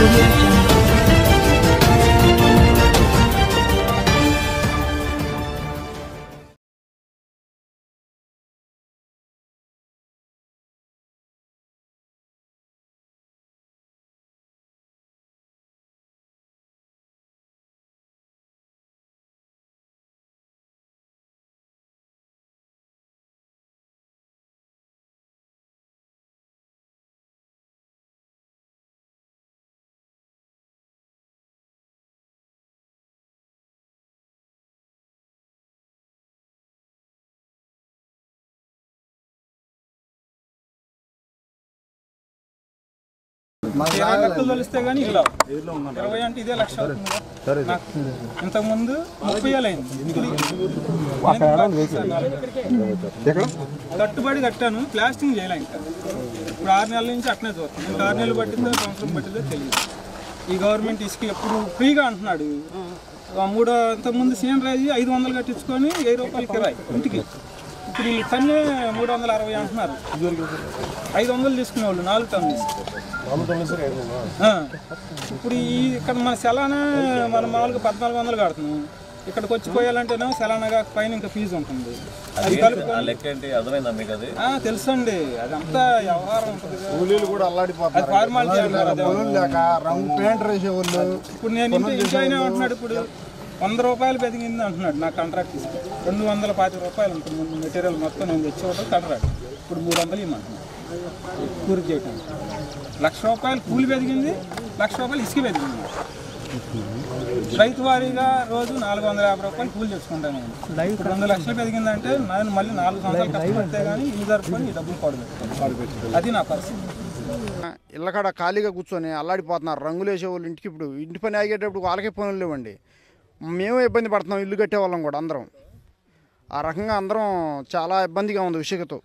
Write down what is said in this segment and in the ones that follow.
audio jungle. ఇరవై లక్షలు తలిస్తే కానీ ఇలా ఇరవై అంటే ఇదే లక్ష అవుతుంది కదా. నాకు ఇంతకుముందు ముప్పై వేలు అయింది కట్టుబడి కట్టాను ప్లాస్టింగ్ చేయలే ఇంకా ఇప్పుడు ఆరు నెలల నుంచి అట్నే చూస్తాను ఇంకా ఆరు నెలలు పట్టిందో సంవత్సరం పట్టిందో తెలియదు ఈ గవర్నమెంట్ ఇసుక ఎప్పుడు ఫ్రీగా అంటున్నాడు ఆ మూడు ఇంతకుముందు సీనరాజీ ఐదు వందలు కట్టించుకొని వెయ్యి రూపాయలు కిరాయి ఇంటికి ఇప్పుడు ఈ టన్నే మూడు వందల అరవై అంటున్నారు ఐదు వందలు తీసుకునేవాళ్ళు నాలుగు టన్నులు ఆ. ఇప్పుడు ఈ ఇక్కడ మన సెలానా మనం మామూలుగా పద్నాలుగు వందలు కడుతున్నాం ఇక్కడికి వచ్చి పోయాలంటేనేమో సెలానాగా పైన ఇంకా ఫీజు ఉంటుంది అది ఆ కలుపుకొని లెక్క ఏంటి అర్థమైందా మీకు అది ఆ, తెలుసండి అదంతా వ్యవహారం ఉంటుంది కదా. కూలీలు కూడా అల్లాడిపోతున్నారు అది ఫార్మాలిటీ అంటారు అదే. పొలం లేక రంగు పెయింట్ వేసేవాళ్ళు ఇప్పుడు నేను ఇంటి ఇంటి అయినా అంటున్నాడు ఇప్పుడు వంద రూపాయలు బతికింది అంటున్నాడు నా కాంట్రాక్ట్ తీసుకుని రెండు వందల పాతి రూపాయలు ఉంటుంది ముందు మెటీరియల్ మొత్తం నేను తెచ్చేవాడు కాంట్రాక్ట్ ఇప్పుడు మూడు వందలు ఇమ్మంటున్నాడు కూరికి చేయటానికి లక్ష రూపాయలు కూలి బతికింది లక్ష రూపాయలు ఇసుక బతికింది రైతు వారీగా రోజు నాలుగు వందల యాభై రూపాయలు కూలి తెచ్చుకుంటాను నేను ఇప్పుడు రెండు లక్షలు పెరిగిందంటే నేను మళ్ళీ నాలుగు సంవత్సరాలు కష్టపడితే కానీ ఇల్లు జరుపుకొని ఈ డబ్బులు పడదు అది నా పరిస్థితి ఇళ్ళకాడ ఖాళీగా కూర్చొని అల్లాడిపోతున్నారు రంగులు వేసేవాళ్ళు ఇంటికి ఇప్పుడు ఇంటి పని ఆగేటప్పుడు వాళ్ళకే పనులు లేవండి మేము ఇబ్బంది పడుతున్నాం ఇల్లు కట్టే వాళ్ళం కూడా అందరం ఆ రకంగా అందరం చాలా ఇబ్బందిగా ఉంది ఇసుకతో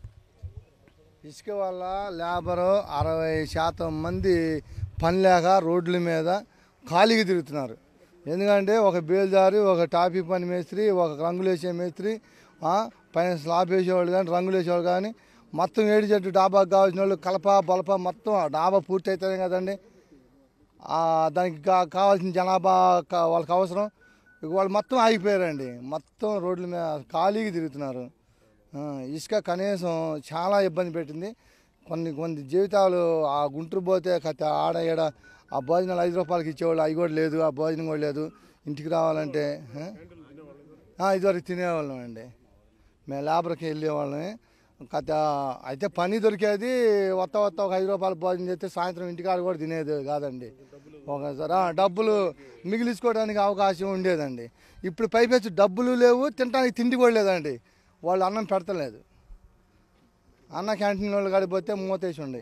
ఇసుక వల్ల లేబరు అరవై శాతం మంది పని లేక రోడ్ల మీద ఖాళీగా తిరుగుతున్నారు ఎందుకంటే ఒక బేల్దారి ఒక టాపీ పని మేస్త్రి ఒక రంగులు వేసే మేస్త్రి ఆ, పైన స్లాబ్ వేసేవాళ్ళు కానీ రంగులు వేసేవాళ్ళు కానీ మొత్తం ఏడు చెట్టు డాబాకు కావాల్సిన వాళ్ళు కలప బలప మొత్తం ఆ డాబా పూర్తి అవుతుంది కదండి ఆ, దానికి కా- కావాల్సిన జనాభా కా- వాళ్ళకి అవసరం ఇక వాళ్ళు మొత్తం ఆగిపోయారండి మొత్తం రోడ్ల మీద ఖాళీగా తిరుగుతున్నారు ఆ, ఇసుక కనీసం చాలా ఇబ్బంది పెట్టింది కొన్ని కొన్ని జీవితాలు ఆ గుంటూరు పోతే కథ ఆడ ఈడ ఆ భోజనాలు ఐదు రూపాయలకి ఇచ్చేవాళ్ళు అవి కూడా లేదు ఆ భోజనం కూడా లేదు ఇంటికి రావాలంటే ఆ? ఆ, ఇదివరకు తినేవాళ్ళం అండి మేము లేబర్కి వెళ్ళేవాళ్ళమే కథ అయితే పని దొరికేది వత్త వత్త ఒక ఐదు రూపాయలు భోజనం చేస్తే సాయంత్రం ఇంటికాడ కూడా తినేది కాదండి ఒకసారి ఆ, డబ్బులు మిగిలించుకోవడానికి అవకాశం ఉండేదండి ఇప్పుడు పైపెచ్చు డబ్బులు లేవు తినడానికి తిండి కూడా లేదండి వాళ్ళు అన్నం పెడతలేదు అన్న క్యాంటీన్ వాళ్ళు కాడిపోతే మూతేసి ఉండే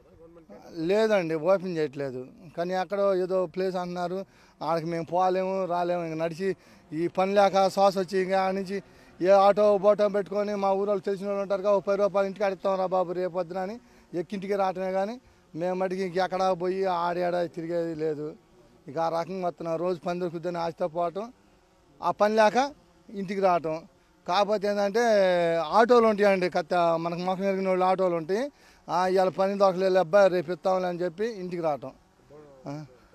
లేదండి ఓపెన్ చేయట్లేదు కానీ అక్కడ ఏదో ప్లేస్ అంటున్నారు ఆడికి మేము పోలేము రాలేము ఇంక నడిచి ఈ పని లేక శ్వాస వచ్చి ఇంకా ఆడ నుంచి ఏ ఆటో బోటో పెట్టుకొని మా ఊరోళ్ళు తెలిసిన వాళ్ళు ఉంటారు కదా, ఒక పది రూపాయలు ఇంటికి అడుగుతాం రా బాబు రేపు పొద్దున అని ఎక్కింటికి రావటమే కానీ మేము మటుకి ఇంక ఎక్కడ పోయి ఆడాడ తిరిగేది లేదు ఇక ఆ రకంగా వస్తున్నాం రోజు పని దొరుకుతుందని ఆశతో పోవటం ఆ పని లేక ఇంటికి రావటం కాకపోతే ఏంటంటే ఆటోలు ఉంటాయండి కత్త మనకు మొక్క ఎరిగిన వాళ్ళు ఆటోలు ఉంటాయి ఆ, ఇవాళ పని దొరకలేదు అబ్బాయి రేపు ఇస్తాంలే అని చెప్పి ఇంటికి రావటం ఆ.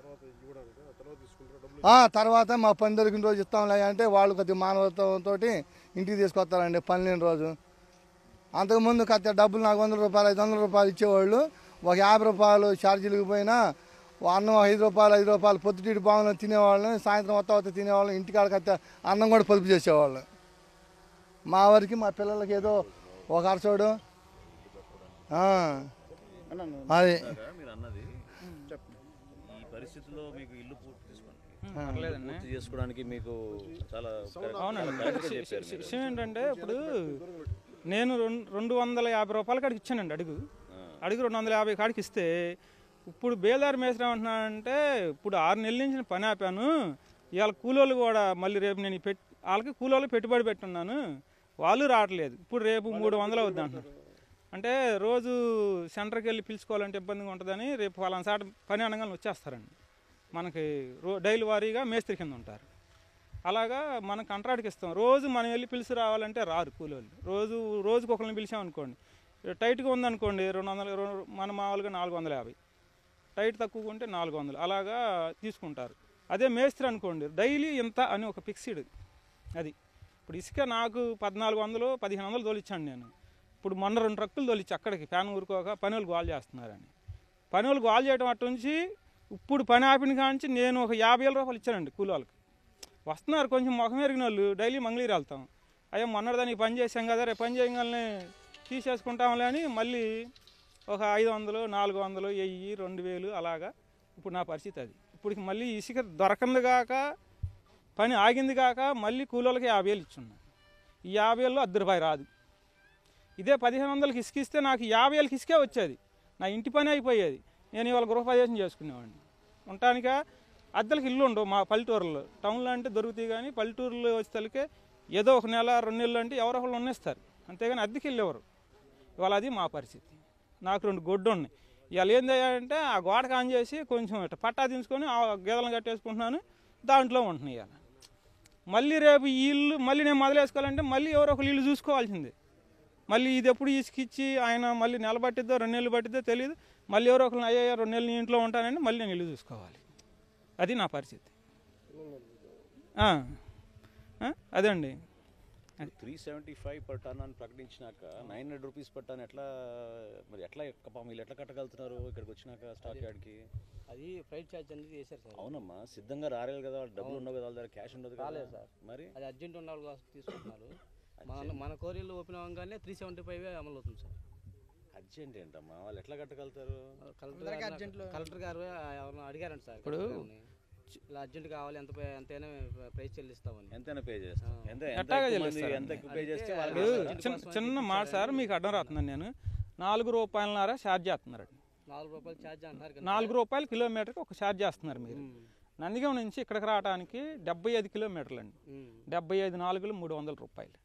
ఆ, తర్వాత మా పని దొరికిన రోజు ఇస్తాంలే అంటే వాళ్ళు కొద్దిగా మానవత్వంతో ఇంటికి తీసుకొస్తారండి పని లేని రోజు అంతకుముందు కత్త డబ్బులు నాకు వందల రూపాయలు ఐదు వందల రూపాయలు ఇచ్చేవాళ్ళు ఒక యాభై రూపాయలు ఛార్జీలకు పోయినా ఓ అన్నం ఐదు రూపాయలు ఐదు రూపాయలు పొద్దుటీటి బాగుంది తినేవాళ్ళం సాయంత్రం వస్తా వస్తా తినేవాళ్ళం ఇంటికాడ కత్త అన్నం కూడా పొదుపు చేసేవాళ్ళం మా వారికి మా పిల్లలకి ఏదో ఒక అరచోడు ఆ, అది మీరు అన్నది ఈ పరిస్థితిలో మీకు ఇల్లు పూర్తి చేసుకోండి పూర్తి చేసుకోవడానికి మీకు చాలా అవునండి correct గా చెప్పారు మీరు. విషయం ఏంటంటే ఇప్పుడు నేను రెండు రెండు వందల యాభై రూపాయల కాడికి ఇచ్చానండి అడుగు అడుగు రెండు వందల యాభై కాడికి ఇస్తే ఇప్పుడు బేదారి మేసరం అంటున్నానంటే ఇప్పుడు ఆరు నెలల నుంచి నేను పని ఆపాను ఇవాళ కూలోళ్ళు కూడా మళ్ళీ రేపు నేను ఈ పెట్ వాళ్ళకి కూలోళ్ళు పెట్టుబడి పెట్టున్నాను వాళ్ళు రావట్లేదు ఇప్పుడు రేపు మూడు వందలు అవుద్ది అంటున్నారు అంటే రోజు సెంటర్కి వెళ్ళి పిలుచుకోవాలంటే ఇబ్బందిగా ఉంటుందని రేపు వాళ్ళని సాట పని అనగానే వచ్చేస్తారండి మనకి రో డైలీ వారీగా మేస్త్రి కింద ఉంటారు అలాగా మనం కాంట్రాక్ట్కి ఇస్తాం రోజు మనం వెళ్ళి పిలిచి రావాలంటే రారు కూలోళ్ళు రోజు రోజుకి ఒకరిని పిలిచామనుకోండి టైట్గా ఉందనుకోండి రెండు వందల రెండు- మన మామూలుగా నాలుగు వందల యాభై టైట్ తక్కువ ఉంటే నాలుగు వందలు అలాగా తీసుకుంటారు అదే మేస్త్రి అనుకోండి డైలీ ఇంత అని ఒక ఫిక్స్డ్ అది ఇప్పుడు ఇసుక నాకు పద్నాలుగు వందలు పదిహేను వందలు తోలిచ్చాను నేను ఇప్పుడు మొన్న రెండు ట్రక్కులు తోలిచ్చి అక్కడికి ఫ్యాన్ ఊరుకోక పని వాళ్ళు గోల్ చేస్తున్నారని పని వాళ్ళు గోల్ చేయడం అటు నుంచి ఇప్పుడు పని ఆపిన కాంచి నేను ఒక యాభై వేల రూపాయలు ఇచ్చానండి కూలి వాళ్ళకి వస్తున్నారు కొంచెం ముఖం ఎరిగిన వాళ్ళు డైలీ మంగళీరు వెళ్తాం అయ్యో మొన్నటిదానికి పని చేసాం కదా రేపు పని చేయగానే తీసేసుకుంటాంలే అని మళ్ళీ ఒక ఐదు వందలు నాలుగు వందలు వెయ్యి రెండు వేలు అలాగా ఇప్పుడు నా పరిస్థితి అది ఇప్పుడు మళ్ళీ ఇసుక దొరకంది కాక పని ఆగింది కాక మళ్ళీ కూలోళ్ళకి యాభై వేలు ఇచ్చున్నాను ఈ యాభై వేలలో అర్ధ రూపాయి రాదు ఇదే పదిహేను వందలకి ఇసుక ఇస్తే నాకు యాభై వేలకి ఇసుకే వచ్చేది నా ఇంటి పని అయిపోయేది నేను ఇవాళ గృహప్రవేశం చేసుకునేవాడిని ఉండటానిక అద్దెలకు ఇల్లు ఉండవు మా పల్లెటూరులో టౌన్లో అంటే దొరుకుతాయి కానీ పల్లెటూరులో వచ్చేసరికి ఏదో ఒక నెల రెండు నెలలు అంటే ఎవరో ఒకళ్ళు ఉన్నేస్తారు అంతేగాని అద్దెకి వెళ్ళేవారు ఇవాళ అది మా పరిస్థితి నాకు రెండు గొడ్డు ఉన్నాయి ఇవాళ ఏం చేయాలంటే ఆ గోడకు ఆన్ చేసి కొంచెం ఇట్లా పట్టా దించుకొని ఆ గేదెలను కట్టేసుకుంటున్నాను దాంట్లో ఉంటున్నాయి ఇవాళ మళ్ళీ రేపు ఈ ఇల్లు మళ్ళీ నేను మొదలేసుకోవాలంటే మళ్ళీ ఎవరో ఒకరు ఇల్లు చూసుకోవాల్సిందే మళ్ళీ ఇది ఎప్పుడు ఇసుకిచ్చి ఆయన మళ్ళీ నెల పట్టిద్దో రెండు నెలలు పట్టిద్దో తెలియదు మళ్ళీ ఎవరో ఒకరు అయ్యా రెండు నెలలు నీ ఇంట్లో ఉంటానంటే మళ్ళీ నేను ఇల్లు చూసుకోవాలి అది నా పరిస్థితి ఆ. ఆ? అదండి three seventy five per ton అని ప్రకటించినాక nine hundred rupees per ton ఎట్లా మరి ఎట్లా ఎక్క- మీరు ఎట్లా కట్టగలుగుతున్నారు ఇక్కడికి వచ్చినాక స్టాక్ యార్డ్కి అది ఫ్లైట్ ఛార్జ్ అనేది వేశారు సార్ అవునమ్మా సిద్ధంగా రాలేదు కదా వాళ్ళ డబ్బులు ఉండవు కదా వాళ్ళ దగ్గర క్యాష్ ఉండదు కదా రాలేదు సార్. మరి అది అర్జెంట్ ఉన్న వాళ్ళు కోసం తీసుకుంటున్నారు మన మన కోరియర్లు ఓపెన్ అవ్వగానే త్రీ సెవెంటీ ఫైవ్ అమలు అవుతుంది సార్ అర్జెంట్ ఏంటమ్మా వాళ్ళు ఎట్లా కట్టగలుగుతారు కలెక్టర్ గారు కలెక్టర్ గారు ఎవరైనా అడిగారంట సార్ ఇప్పుడు కలెక్టర్ గారిని. ఇలా అర్జెంట్ కావాలి ఎంత పే- ఎంతైనా ప్రైస్ చెల్లిస్తామని ఎంతైనా పే చేస్తాం ఎంత ఎంత ఎట్టాగా ఎక్కువ మంది చెల్లిస్తారు? ఎంత ఎక్కువ పే చేస్తే అంటే వాళ్ళకి ఇప్పుడు ఇస్తారు. చిన్న చిన్న మాట సార్ మీకు అడ్డం రాస్తున్నాను నేను నాలుగు రూపాయలన్నర ఛార్జ్ చేస్తున్నారండి నాలుగు రూపాయలు ఛార్జ్ అంటారు కదా నాలుగు రూపాయలు కిలోమీటర్కి ఒక ఛార్జ్ చేస్తున్నారు మీరు ఉమ్. నందిగం నుంచి ఇక్కడికి రావడానికి డెబ్బై ఐదు కిలోమీటర్లు అండి ఉమ్. డెబ్బై ఐదు నాలుగులు మూడు వందల రూపాయలు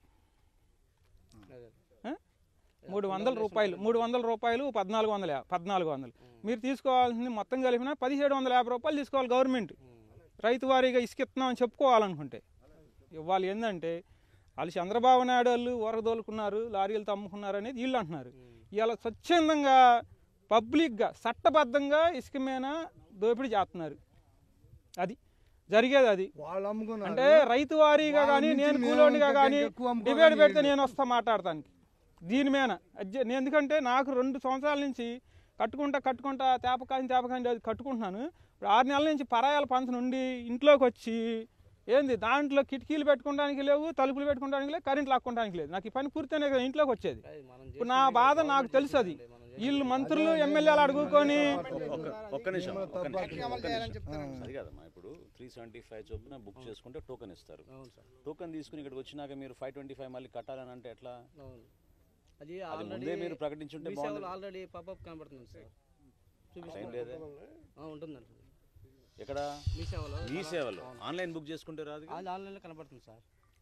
అదే. ఆ? మూడు వందల రూపాయలు మూడు వందల రూపాయలు పద్నాలుగు వందల యా- పద్నాలుగు వందలు మీరు తీసుకోవాల్సింది మొత్తం కలిపిన పదిహేడు వందల యాభై రూపాయలు తీసుకోవాలి గవర్నమెంట్ రైతు వారీగా ఇసుకిస్తున్నామని చెప్పుకోవాలనుకుంటే ఇవాళ ఏంటంటే వాళ్ళు చంద్రబాబు నాయుడు వాళ్ళు ఊరదోలుకున్నారు లారీలతో అమ్ముకున్నారు అనేది వీళ్ళు అంటున్నారు ఇవాళ స్వచ్ఛందంగా పబ్లిక్గా చట్టబద్ధంగా ఇసుక మీద దోపిడీ చేస్తున్నారు అది జరిగేది అది వాళ్ళు అమ్ముకున్నారు అంటే రైతు వారీగా వాళ్ళ కానీ నుంచి నేను మేము కూలోనిగా ఇంకా కానీ ఎక్కువ అమ్ముకోవాలని డిబేట్ పెడితే నేను వస్తా మాట్లాడటానికి దీని మీద అజ్జ- నేను ఎందుకంటే నాకు రెండు సంవత్సరాల నుంచి కట్టుకుంటా కట్టుకుంటా తేపకాయని తేపకాయని అది కట్టుకుంటున్నాను ఇప్పుడు ఆరు నెలల నుంచి పరాయాల పంచ నుండి ఇంట్లోకి వచ్చి ఏంది దాంట్లో కిటికీలు పెట్టుకోవడానికి లేవు తలుపులు పెట్టుకోవడానికి లేవు కరెంట్ లాక్కోవడానికి లేదు నాకు ఈ పని పూర్తయినా కదా ఇంట్లోకి వచ్చేది అది మనం ఇప్పుడు నా బాధ నాకు తెలుసు అది వీళ్ళు మంత్రులు ఎమ్మెల్యేలు అడుగుకొని ఒక్క ఒక్క నిమిషం ఒక్క నిమిషం, ఒక్క నిమిషం. అది కాదమ్మా ఇప్పుడు త్రీ సెవెంటీ ఫైవ్ చొప్పున బుక్ చేసుకుంటే టోకెన్ ఇస్తారు అవును సార్ టోకెన్ తీసుకుని ఇక్కడికి వచ్చినాక మీరు ఫైవ్ ట్వంటీ ఫైవ్ మళ్ళీ కట్టాలని అంటే ఎట్లా అవును అది అది ఆల్రెడీ ముందే మీరు ప్రకటించుంటే మీ బాగుంది సేవలో ఆల్రెడీ పాపప్ కనబడుతుంది సార్ టైం చూపిస్తాను లేదే ఆ, ఉంటుందండి ఎక్కడ మీ సేవలో మీ సేవలో ఆన్లైన్ బుక్ చేసుకుంటే రాదు అది ఆన్లైన్లో కనబడుతుంది సార్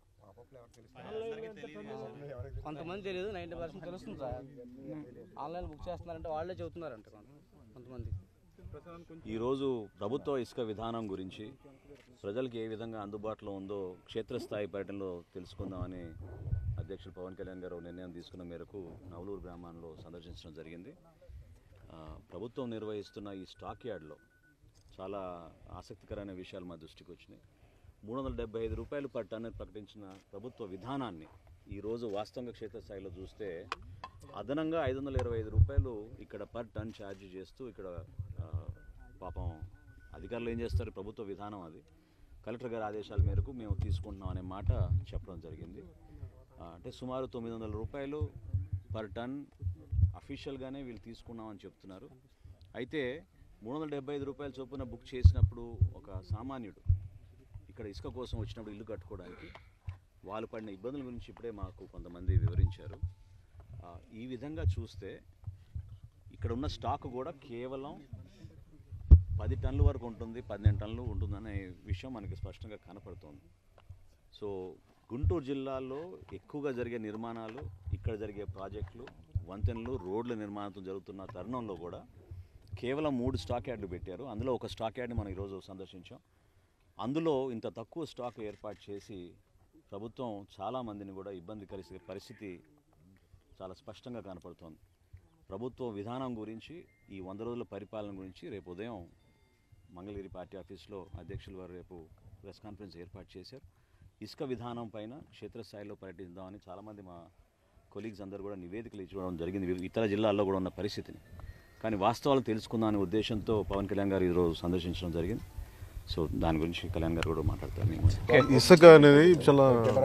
కొంతమంది తెలియదు నైంటీ పర్సెంట్ తెలుస్తుంది సార్ ఆన్లైన్ బుక్ చేస్తున్నారంటే వాళ్ళే చెబుతున్నారంట కొంత- కొంతమంది ఈరోజు ప్రభుత్వ ఇసుక విధానం గురించి ప్రజలకు ఏ విధంగా అందుబాటులో ఉందో క్షేత్రస్థాయి పర్యటనలో తెలుసుకుందామని అధ్యక్షుడు పవన్ కళ్యాణ్ గారు నిర్ణయం తీసుకున్న మేరకు నవలూరు గ్రామాల్లో సందర్శించడం జరిగింది ఆ, ప్రభుత్వం నిర్వహిస్తున్న ఈ స్టాక్ యార్డ్లో చాలా ఆసక్తికరమైన విషయాలు మా దృష్టికి వచ్చినాయి మూడు వందల డెబ్బై ఐదు రూపాయలు పర్ టన్ ప్రకటించిన ప్రభుత్వ విధానాన్ని ఈరోజు వాస్తవంగా క్షేత్రస్థాయిలో చూస్తే అదనంగా ఐదు వందల ఇరవై ఐదు రూపాయలు ఇక్కడ పర్ టన్ ఛార్జ్ చేస్తూ ఇక్కడ ఆ, పాపం అధికారులు ఏం చేస్తారు ప్రభుత్వ విధానం అది కలెక్టర్ గారి ఆదేశాల మేరకు మేము తీసుకుంటున్నాం అనే మాట చెప్పడం జరిగింది ఆ, అంటే సుమారు తొమ్మిది వందల రూపాయలు పర్ టన్ అఫీషియల్గానే వీళ్ళు తీసుకున్నామని చెప్తున్నారు అయితే మూడు వందల డెబ్బై ఐదు రూపాయల చొప్పున బుక్ చేసినప్పుడు ఒక సామాన్యుడు ఇక్కడ ఇసుక కోసం వచ్చినప్పుడు ఇల్లు కట్టుకోవడానికి వాళ్ళు పడిన ఇబ్బందుల గురించి ఇప్పుడే మాకు కొంతమంది వివరించారు ఆ, ఈ విధంగా చూస్తే ఇక్కడ ఉన్న స్టాక్ కూడా కేవలం పది టన్నుల వరకు ఉంటుంది పన్నెండు టన్నులు ఉంటుందనే విషయం మనకి స్పష్టంగా కనపడుతోంది సో గుంటూరు జిల్లాలో ఎక్కువగా జరిగే నిర్మాణాలు ఇక్కడ జరిగే ప్రాజెక్టులు వంతెనలు రోడ్ల నిర్మాణంతో జరుగుతున్న తరుణంలో కూడా కేవలం మూడు స్టాక్ యార్డులు పెట్టారు అందులో ఒక స్టాక్ యార్డ్ని మనం ఈరోజు సందర్శించాం అందులో ఇంత తక్కువ స్టాక్ ఏర్పాటు చేసి ప్రభుత్వం చాలామందిని కూడా ఇబ్బంది కలిసే పరిస్థితి చాలా స్పష్టంగా కనపడుతోంది ప్రభుత్వ విధానం గురించి ఈ వంద రోజుల పరిపాలన గురించి రేపు ఉదయం మంగళగిరి పార్టీ ఆఫీస్లో అధ్యక్షులు వారు రేపు ప్రెస్ కాన్ఫరెన్స్ ఏర్పాటు చేశారు ఇసుక విధానం పైన క్షేత్రస్థాయిలో పర్యటిద్దామని చాలామంది మా కొలీగ్స్ అందరూ కూడా నివేదికలు ఇచ్చుకోవడం జరిగింది వివిధ ఇతర జిల్లాల్లో కూడా ఉన్న పరిస్థితిని కానీ వాస్తవాలు తెలుసుకుందాం అనే ఉద్దేశంతో పవన్ కళ్యాణ్ గారు ఈరోజు సందర్శించడం జరిగింది సో దాని గురించి కళ్యాణ్ గారు కూడా మాట్లాడతారు మీ ముందు. ఇసుక అనేది చాలా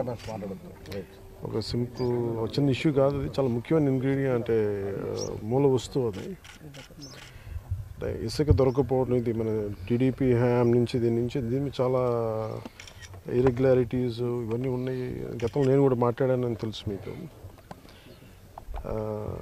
ఒక సింపుల్ ఒక చిన్న ఇష్యూ కాదు అది చాలా ముఖ్యమైన ఇంగ్రీడియంట్ అంటే ఆ, మూల వస్తువు అది అంటే ఇసుక దొరకపోవడం ఇది మన టీడీపీ హ్యామ్ నుంచి దీని నుంచి దీని చాలా ఇరెగ్యులారిటీస్ ఇవన్నీ ఉన్నాయి గతంలో నేను కూడా మాట్లాడానని తెలుసు మీకు ఆ,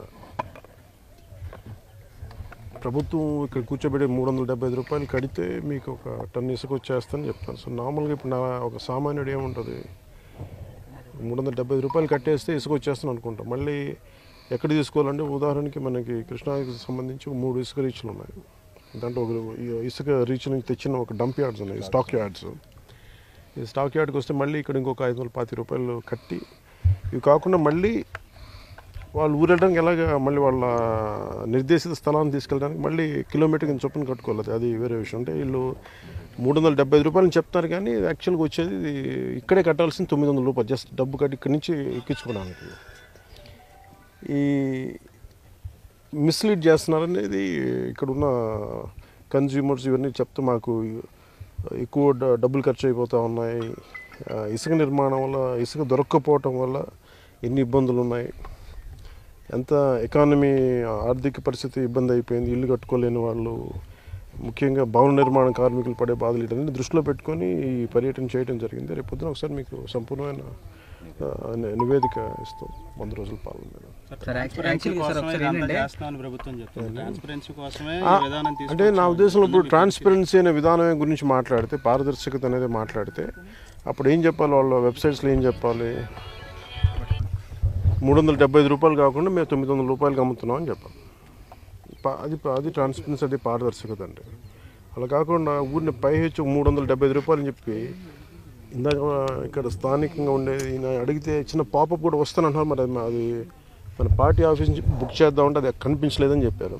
ప్రభుత్వం ఇక్కడ కూర్చోబెట్టి మూడు వందల డెబ్బై ఐదు రూపాయలు కడితే మీకు ఒక టన్ ఇసుక వచ్చేస్తుందని చెప్తాను సో నార్మల్గా ఇప్పుడు నా ఒక సామాన్యుడు ఏముంటుంది మూడు వందల డెబ్బై ఐదు రూపాయలు కట్టేస్తే ఇసుక వచ్చేస్తాను అనుకుంటాం మళ్ళీ ఎక్కడ తీసుకోవాలంటే ఉదాహరణకి మనకి కృష్ణాకి సంబంధించి ఒక మూడు ఇసుక రీచ్లు ఉన్నాయి దాంట్లో ఒక ఈ ఇసుక రీచ్ నుంచి తెచ్చిన ఒక డంప్ యార్డ్స్ ఉన్నాయి స్టాక్ యార్డ్స్ ఈ స్టాక్ యార్డ్కి వస్తే మళ్ళీ ఇక్కడ ఇంకొక ఐదు వందల పాతి రూపాయలు కట్టి ఇవి కాకుండా మళ్ళీ వాళ్ళు ఊరెళ్ళడానికి ఎలాగ మళ్ళీ వాళ్ళ నిర్దేశిత స్థలాన్ని తీసుకెళ్ళడానికి మళ్ళీ కిలోమీటర్ కింద చొప్పున కట్టుకోవాలి అది వేరే విషయం అంటే వీళ్ళు మూడు వందల డెబ్బై ఐదు రూపాయలు చెప్తారు కానీ యాక్చువల్గా వచ్చేది ఇది ఇక్కడే కట్టాల్సింది తొమ్మిది వందల రూపాయలు జస్ట్ డబ్బు కట్టి ఇక్కడి నుంచి ఎక్కించుకోవడానికి ఈ మిస్లీడ్ చేస్తున్నారనేది ఇక్కడున్న కన్జ్యూమర్స్ ఇవన్నీ చెప్తే మాకు ఎక్కువ డ- డబ్బులు ఖర్చు అయిపోతూ ఉన్నాయి ఆ, ఇసుక నిర్మాణం వల్ల ఇసుక దొరక్కపోవటం వల్ల ఎన్ని ఇబ్బందులు ఉన్నాయి ఎంత ఎకానమీ ఆర్థిక పరిస్థితి ఇబ్బంది అయిపోయింది ఇల్లు కట్టుకోలేని వాళ్ళు ముఖ్యంగా భవన నిర్మాణ కార్మికులు పడే బాధలు ఇటన్నీ దృష్టిలో పెట్టుకొని ఈ పర్యటన చేయడం జరిగింది రేపు పొద్దున ఒకసారి మీకు సంపూర్ణమైన ఆ, ని- నివేదిక ఇస్తాం వంద రోజుల పాలన మీద ట్రాన్స్పరెన్సీ కోసమే ఇదంతా చేస్తున్నామని ప్రభుత్వం చెప్తుంది ట్రాన్స్పరెన్సీ కోసమే ఆ, ఈ విధానం అంటే తీసుకొచ్చాం. నా ఉద్దేశంలో ఇప్పుడు ట్రాన్స్పరెన్సీ అనే విధానం గురించి మాట్లాడితే పారదర్శకత అనేది మాట్లాడితే అప్పుడు ఏం చెప్పాలి వాళ్ళ వెబ్సైట్స్లో ఏం చెప్పాలి మూడు వందల డెబ్బై ఐదు రూపాయలు కాకుండా మేము తొమ్మిది వందల రూపాయలకి అమ్ముతున్నాం అని చెప్పాలి పా- అది అది ట్రాన్స్పరెన్సీ అది పారదర్శకత అంటే అలా కాకుండా ఊరిని పైహెచ్చు మూడు వందల డెబ్బై ఐదు రూపాయలు అని చెప్పి ఇందాక ఇక్కడ స్థానికంగా ఉండేది ఈయన అడిగితే చిన్న పాపప్ కూడా వస్తానంటున్నారు మరి అది మా- అది మన పార్టీ ఆఫీస్ నుంచి బుక్ చేద్దామంటే అది కనిపించలేదని చెప్పారు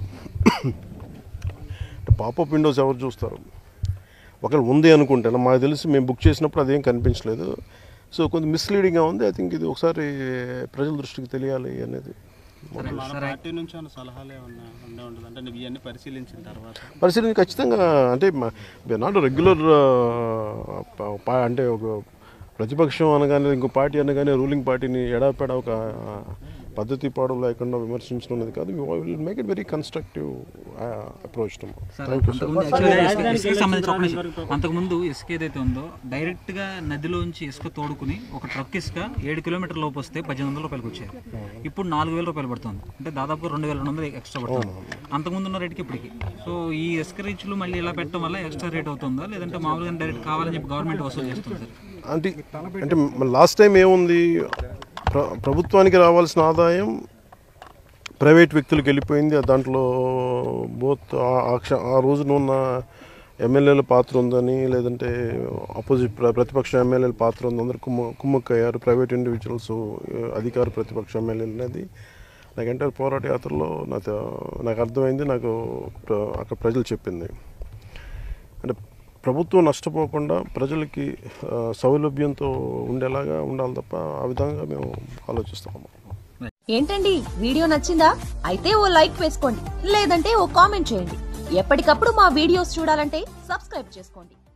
అంటే పాపప్ విండోస్ ఎవరు చూస్తారు ఒకవేళ ఉంది అనుకుంటే మాకు తెలిసి మేము బుక్ చేసినప్పుడు అదేం కనిపించలేదు సో కొంచెం మిస్లీడింగ్గా ఉంది ఐ థింక్ ఇది ఒకసారి ప్రజల దృష్టికి తెలియాలి అనేది మన పార్టీ నుంచి ఏమైనా సలహాలు ఏమన్నా ఉండే ఉంటుంది అంటే నువ్వు ఇవన్నీ పరిశీలించిన తర్వాత పరిశీలన ఖచ్చితంగా అంటే నాట్ రెగ్యులర్ అంటే ఒక ప్రతిపక్షం అనగానే ఇంకో పార్టీ అనగానే రూలింగ్ పార్టీని ఎడాపెడా ఒక పద్ధతి పాడు లేకుండా విమర్శించడం అనేది కాదు will make it very constructive approach thank you sir అంతకుముందు actually ఇసుక- ఇసుకకి సంబంధించి ఒక నిమిషం. అంతకుముందు ఇసుక ఏదైతే ఉందో డైరెక్ట్ గా నదిలోంచి ఇసుక తోడుకుని ఒక ట్రక్ ఇసుక ఏడు కిలోమీటర్ లోపు వస్తే పద్దెనిమిది వందల రూపాయలకు వచ్చేది ఇప్పుడు నాలుగు వేల రూపాయలు పడుతుంది అంటే దాదాపు రెండు వేల రెండు వందలు ఎక్స్ట్రా పడుతుంది అంతకుముందు ఉన్న రేటుకి ఇప్పటికి సో ఈ ఇసుక రీచ్లు మళ్ళీ ఇలా పెట్టడం వల్ల ఎక్స్ట్రా రేట్ అవుతుందా లేదంటే మామూలుగా డైరెక్ట్ కావాలని చెప్పి గవర్నమెంట్ వసూలు చేస్తుంది సార్ అంటే అంటే లాస్ట్ టైం ఏముంది ప్ర ప్రభుత్వానికి రావాల్సిన ఆదాయం ప్రైవేట్ వ్యక్తులకు వెళ్ళిపోయింది దాంట్లో బోత్ ఆ- ఆ క్ష- ఆ రోజున ఉన్న ఎమ్మెల్యేల పాత్ర ఉందని లేదంటే అపోజిట్ ప్ర- ప్రతిపక్ష ఎమ్మెల్యేల పాత్ర ఉంది అందరు కుమ్మ కుమ్మక్కయ్యారు ప్రైవేట్ ఇండివిజువల్స్ అధికార ప్రతిపక్ష ఎమ్మెల్యేలు అనేది నాకు ఎంటర్ పోరాట యాత్రలో నాకు నాకు అర్థమైంది నాకు ప్ర- అక్కడ ప్రజలు చెప్పింది అంటే ప్రభుత్వం నష్టపోకుండా ప్రజలకి ఆ, సౌలభ్యంతో ఉండేలాగా ఉండాలి తప్ప ఆ విధంగా మేము ఆలోచిస్తాము ఏంటండి వీడియో నచ్చిందా అయితే ఓ లైక్ వేసుకోండి లేదంటే ఓ కామెంట్ చేయండి ఎప్పటికప్పుడు మా వీడియోస్ చూడాలంటే సబ్స్క్రైబ్ చేసుకోండి